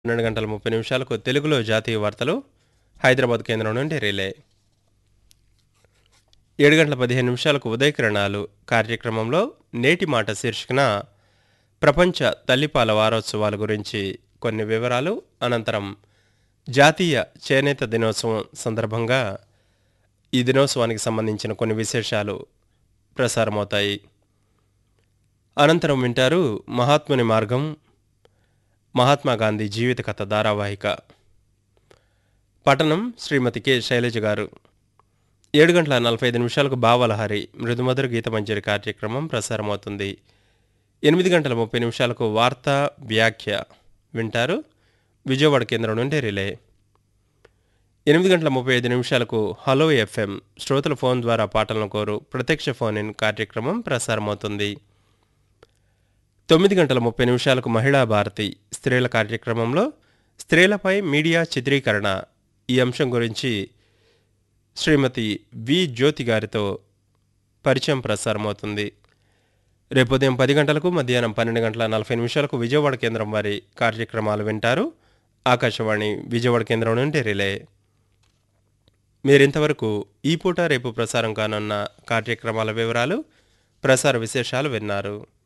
పన్నెండు గంటల ముప్పై నిమిషాలకు తెలుగులో జాతీయ వార్తలు హైదరాబాద్ కేంద్రం నుండి రిలే ఏడు గంటల పదిహేను నిమిషాలకు ఉదయకిరణాలు కార్యక్రమంలో నేటి మాట శీర్షికన ప్రపంచ తల్లిపాల వారోత్సవాల గురించి కొన్ని వివరాలు అనంతరం జాతీయ చేనేత దినోత్సవం సందర్భంగా ఈ దినోత్సవానికి సంబంధించిన కొన్ని విశేషాలు ప్రసారమవుతాయి అనంతరం వింటారు మహాత్ముని మార్గం మహాత్మా గాంధీ జీవిత కథ ధారావాహిక పఠనం శ్రీమతి కె శైలజ గారు ఏడు గంటల నలభై ఐదు నిమిషాలకు బావలహరి మృదుమధుర గీతమంజరి కార్యక్రమం ప్రసారమవుతుంది ఎనిమిది గంటల ముప్పై నిమిషాలకు వార్తా వ్యాఖ్య వింటారు విజయవాడ కేంద్రం నుండి రిలే ఎనిమిది గంటల ముప్పై ఐదు నిమిషాలకు హలో ఎఫ్ఎం శ్రోతల ఫోన్ ద్వారా పాటలను కోరు ప్రత్యక్ష ఫోన్ ఇన్ కార్యక్రమం ప్రసారమవుతుంది తొమ్మిది గంటల ముప్పై నిమిషాలకు మహిళా భారతి స్త్రీల కార్యక్రమంలో స్త్రీలపై మీడియా చిత్రీకరణ ఈ అంశం గురించి శ్రీమతి వి జ్యోతి గారితో పరిచయం ప్రసారమవుతుంది రేపు ఉదయం పది గంటలకు మధ్యాహ్నం పన్నెండు గంటల నలభై నిమిషాలకు విజయవాడ కేంద్రం వారి కార్యక్రమాలు వింటారు ఆకాశవాణి విజయవాడ కేంద్రం నుండి రిలే మీరింతవరకు ఈ పూట రేపు ప్రసారం కానున్న కార్యక్రమాల వివరాలు ప్రసార విశేషాలు విన్నారు